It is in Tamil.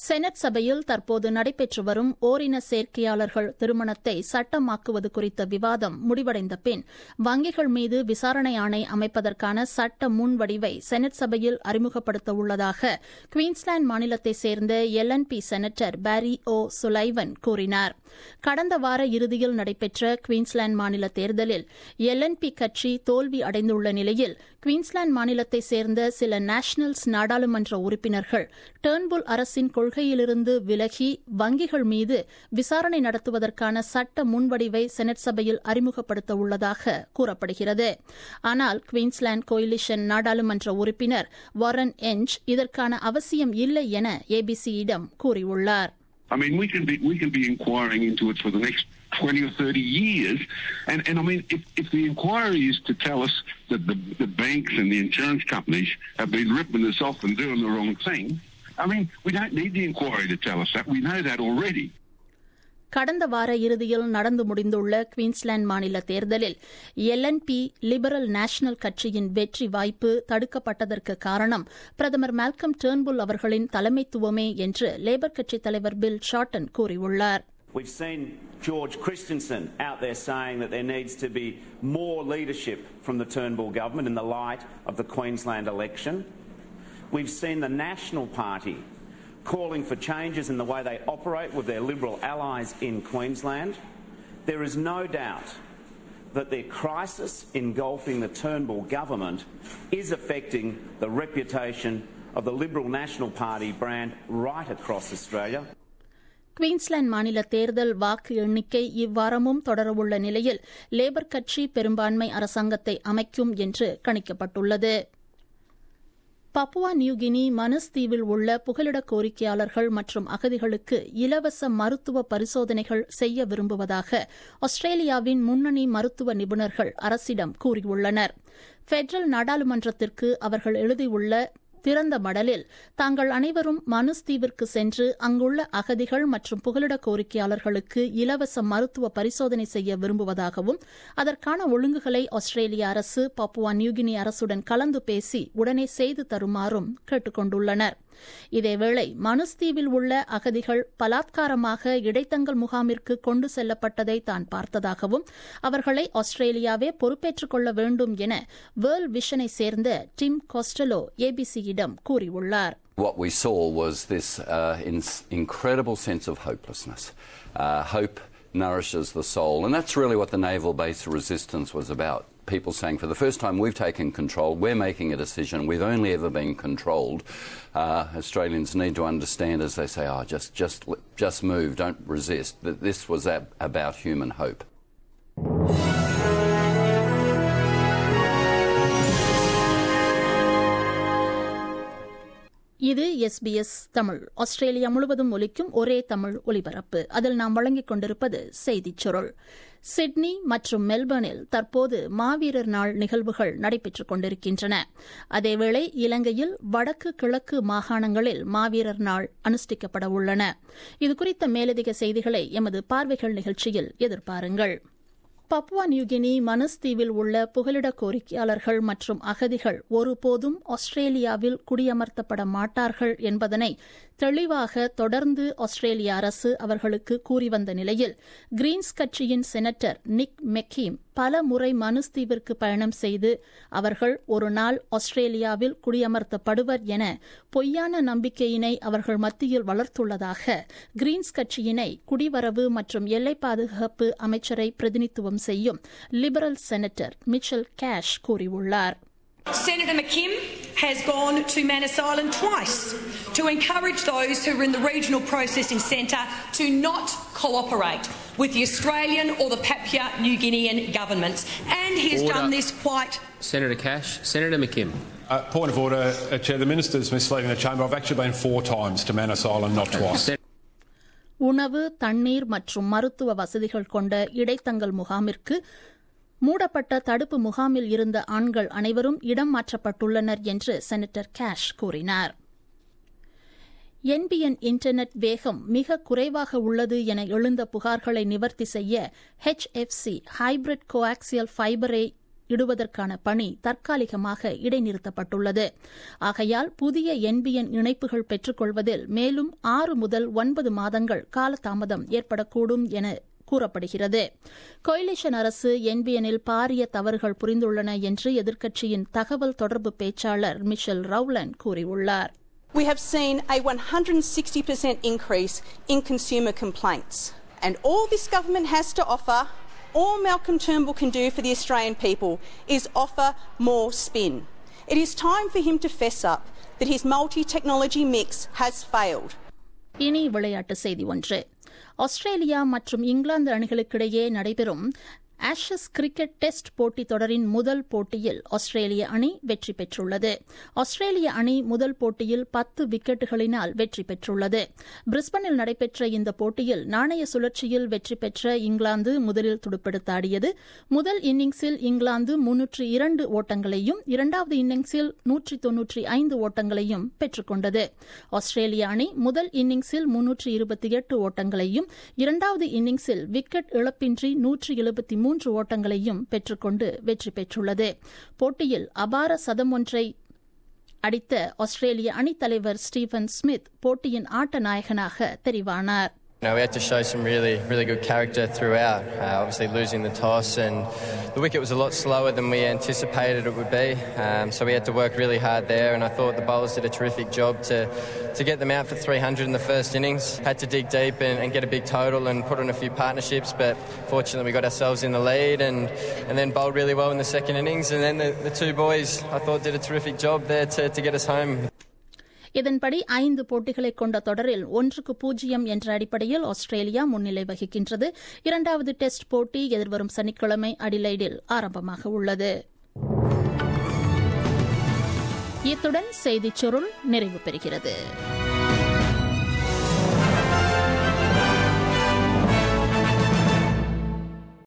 செனட் சபையில் தற்போது நடைபெற்று வரும் ஓரின சேர்க்கையாளர்கள் திருமணத்தை சட்டமாக்குவது குறித்த விவாதம் முடிவடைந்த பின் வங்கிகள் மீது விசாரணை ஆணை அமைப்பதற்கான சட்ட முன்வடிவை செனட் சபையில் அறிமுகப்படுத்த உள்ளதாக குயின்ஸ்லாந்து மாநிலத்தைச் சேர்ந்த LNP senator Barry O'Sullivan கூறினார் கடந்த வார இறுதியில் நடைபெற்ற குயின்ஸ்லாந்து மாநில தேர்தலில் எல்என்பி கட்சி தோல்வி அடைந்துள்ள நிலையில் குயின்ஸ்லாந்து மாநிலத்தைச் சேர்ந்த சில நேஷனல்ஸ் நாடாளுமன்ற உறுப்பினர்கள் டேர்ன்புல் அரசின் கொள்கையிலிருந்து விலகி வங்கிகள் மீது விசாரணை நடத்துவதற்கான சட்ட முன்வடிவை செனட் சபையில் அறிமுகப்படுத்த உள்ளதாக கூறப்படுகிறது ஆனால் குயின்ஸ்லாந்து கோயிலிஷன் நாடாளுமன்ற உறுப்பினர் வாரன் எஞ்ச் இதற்கான அவசியம் இல்லை என ஏபிசியிடம் கூறியுள்ளார் I mean, we can be we can be inquiring into it for the next twenty or thirty years, and and I mean, if if the inquiry is to tell us that the the banks and the insurance companies have been ripping us off and doing the wrong thing, I mean, we don't need the inquiry to tell us that. We know that already. கடந்த வார இறுதியில் நடந்து முடிந்துள்ள குயின்ஸ்லாந்து மாநில தேர்தலில் எல்என்பி லிபரல் நேஷனல் கட்சியின் வெற்றி வாய்ப்பு தடுக்கப்பட்டதற்கு காரணம் பிரதமர் மால்கம் டேர்ன்புல் அவர்களின் தலைமைத்துவமே என்று லேபர் கட்சித் தலைவர் பில் ஷார்டன் கூறியுள்ளார் We've seen George Christensen out there saying that there needs to be more leadership from the Turnbull government in the light of the Queensland election. We've seen the National Party calling for changes in the way they operate with their Liberal allies in Queensland. There is no doubt that the crisis engulfing the Turnbull government is affecting the reputation of the Liberal National Party brand right across Australia. Queensland மாநில தேர்தல் வாக்கு எண்ணிக்கை இவ்வாரமும் தொடரவுள்ள நிலையில் லேபர் கட்சி பெரும்பான்மை அரசாங்கத்தை அமைக்கும் என்று கணிக்கப்பட்டுள்ளது பப்புவா நியூகினி மனஸ் தீவில் உள்ள புகலிட கோரிக்கையாளர்கள் மற்றும் அகதிகளுக்கு இலவச மருத்துவ பரிசோதனைகள் செய்ய விரும்புவதாக ஆஸ்திரேலியாவின் முன்னணி மருத்துவ நிபுணர்கள் அரசிடம் கூறியுள்ளனர் பெடரல் நாடாளுமன்றத்திற்கு அவர்கள் எழுதியுள்ள திறந்த மடலில் தாங்கள் அனைவரும் மனுஸ் தீவிற்கு சென்று அங்குள்ள அகதிகள் மற்றும் புகலிட கோரிக்கையாளர்களுக்கு இலவச மருத்துவ பரிசோதனை செய்ய விரும்புவதாகவும் அதற்கான ஒழுங்குகளை ஆஸ்திரேலிய அரசு பப்புவா நியூகினி அரசுடன் கலந்து பேசி உடனே செய்து தருமாறும் கேட்டுக் கொண்டுள்ளனர் இதேவேளை மனுஸ்தீவில் உள்ள அகதிகள் பலாத்காரமாக இடைத்தங்கல் முகாமிற்கு கொண்டு செல்லப்பட்டதை தான் பார்த்ததாகவும் அவர்களை ஆஸ்திரேலியாவே பொறுப்பேற்றுக் கொள்ள வேண்டும் என வேர்ல்ட் விஷனை சேர்ந்த டிம் கோஸ்டலோ ஏபிசியிடம் கூறியுள்ளார் What we saw was this uh, in- incredible sense of hopelessness. Uh, hope nourishes the soul, and that's really what the naval base resistance was about. People saying, for the first time, we've taken control, we're making a decision, we've only ever been controlled. Uh, Australians need to understand, as they say, oh, just, just, just move, don't resist, that this was ab- about human hope. இது எஸ்பிஎஸ் தமிழ் ஆஸ்திரேலியா முழுவதும் ஒலிக்கும் ஒரே தமிழ் ஒலிபரப்பு அதில் நாம் வழங்கிக் கொண்டிருப்பது செய்திச் சுருள் சிட்னி மற்றும் மெல்பர்னில் தற்போது மாவீரர் நாள் நிகழ்வுகள் நடைபெற்றுக் கொண்டிருக்கின்றன அதேவேளை இலங்கையில் வடக்கு கிழக்கு மாகாணங்களில் மாவீரர் நாள் அனுஷ்டிக்கப்பட உள்ளன இதுகுறித்த மேலதிக செய்திகளை எமது பார்வைகள் நிகழ்ச்சியில் எதிர்பாருங்கள் பப்புவா நியூகினி மனஸ் தீவில் உள்ள புகலிட கோரிக்கையாளர்கள் மற்றும் அகதிகள் ஒருபோதும் ஆஸ்திரேலியாவில் குடியமர்த்தப்பட மாட்டார்கள் என்பதனை தெளிவாக தொடர்ந்து ஆஸ்திரேலிய அரசு அவர்களுக்கு கூறி வந்த நிலையில் கிரீன்ஸ் கட்சியின் செனட்டர் நிக் மெக்கீம் பல முறை மனுஸ் தீவிற்கு பயணம் செய்து அவர்கள் ஒரு நாள் ஆஸ்திரேலியாவில் குடியமர்த்தப்படுவர் என பொய்யான நம்பிக்கையினை அவர்கள் மத்தியில் வளர்த்துள்ளதாக கிரீன்ஸ் கட்சியினை குடிவரவு மற்றும் எல்லை பாதுகாப்பு அமைச்சரை பிரதிநிதித்துவம் செய்யும் லிபரல் செனட்டர் மிச்சல் கேஷ் கூறியுள்ளார் Senator McKim has gone to Manus Island twice to encourage those who are in the regional processing centre to not cooperate with the Australian or the Papua New Guinean governments. And he has Order. done this quite Senator Cash. Senator McKim. Uh, point of order, uh, Chair. The minister's misleading the chamber. I've actually been four times to Manus Island, not twice. உணவு தண்ணீர் மற்றும் மருத்துவ வசதிகள் கொண்ட இடைத்தங்கல் முகாமிற்கு மூடப்பட்ட தடுப்பு முகாமில் இருந்த ஆண்கள் அனைவரும் இடம் மாற்றப்பட்டுள்ளனர் என்று செனட்டர் கேஷ் கூறினார் என்பிஎன் இன்டர்நெட் வேகம் மிக குறைவாக உள்ளது என எழுந்த புகார்களை நிவர்த்தி செய்ய ஹெச்எஃப்சி ஹைபிரிட் கோஆக்சியல் ஃபைபரை இடுவதற்கான பணி தற்காலிகமாக இடைநிறுத்தப்பட்டுள்ளது ஆகையால் புதிய என்பிஎன் இணைப்புகள் பெற்றுக்கொள்வதில் மேலும் ஆறு முதல் ஒன்பது மாதங்கள் காலதாமதம் ஏற்படக்கூடும் என கூறப்படுகிறது கொயிலிஷன் அரசு என்பிஎனில் பாரிய தவறுகள் புரிந்துள்ளன என்று எதிர்க்கட்சியின் தகவல் தொடர்பு பேச்சாளர் மிஷல் ரவுலன் கூறியுள்ளார் We have seen a 160% increase in consumer complaints. And all this government has to offer, all Malcolm Turnbull can do for the Australian people, is offer more spin. It is time for him to fess up that his multi technology mix has failed. இனி விளையாட்டு செய்தி ஒன்று ஆஸ்திரேலியா மற்றும் இங்கிலாந்து அணிகளுக்கிடையே நடைபெறும் ஆஷஸ் கிரிக்கெட் டெஸ்ட் போட்டித் தொடரின் முதல் போட்டியில் ஆஸ்திரேலிய அணி வெற்றி பெற்றுள்ளது ஆஸ்திரேலிய அணி முதல் போட்டியில் பத்து விக்கெட்டுகளினால் வெற்றி பெற்றுள்ளது பிரிஸ்பனில் நடைபெற்ற இந்த போட்டியில் நாணய சுழற்சியில் வெற்றி பெற்ற இங்கிலாந்து முதலில் துடுப்பெடுத்தாடியது முதல் இன்னிங்ஸில் இங்கிலாந்து முன்னூற்றி இரண்டு ஓட்டங்களையும் இரண்டாவது இன்னிங்ஸில் நூற்றி தொன்னூற்றி ஐந்து ஓட்டங்களையும் பெற்றுக் கொண்டது ஆஸ்திரேலிய அணி முதல் இன்னிங்ஸில் முன்னூற்றி இருபத்தி எட்டு ஓட்டங்களையும் இரண்டாவது இன்னிங்ஸில் விக்கெட் இழப்பின்றி நூற்றி எழுபத்தி மூன்று ஓட்டங்களையும் பெற்றுக்கொண்டு வெற்றி பெற்றுள்ளது போட்டியில் அபார சதம் ஒன்றை அடித்த ஆஸ்திரேலிய அணித்தலைவர் ஸ்டீவன் ஸ்மித் போட்டியின் ஆட்ட நாயகனாக தெரிவானார் You know, we had to show some really, really good character throughout. Uh, obviously, losing the toss and the wicket was a lot slower than we anticipated it would be. Um, so we had to work really hard there, and I thought the bowlers did a terrific job to to get them out for 300 in the first innings. Had to dig deep and, and get a big total and put on a few partnerships, but fortunately we got ourselves in the lead and and then bowled really well in the second innings. And then the, the two boys, I thought, did a terrific job there to, to get us home. இதன்படி ஐந்து போட்டிகளை கொண்ட தொடரில் ஒன்றுக்கு பூஜ்ஜியம் என்ற அடிப்படையில் ஆஸ்திரேலியா முன்னிலை வகிக்கின்றது இரண்டாவது டெஸ்ட் போட்டி எதிர்வரும் சனிக்கிழமை அடிலைடில் ஆரம்பமாக உள்ளது இத்துடன் செய்திச் சுருள் நிறைவு பெறுகிறது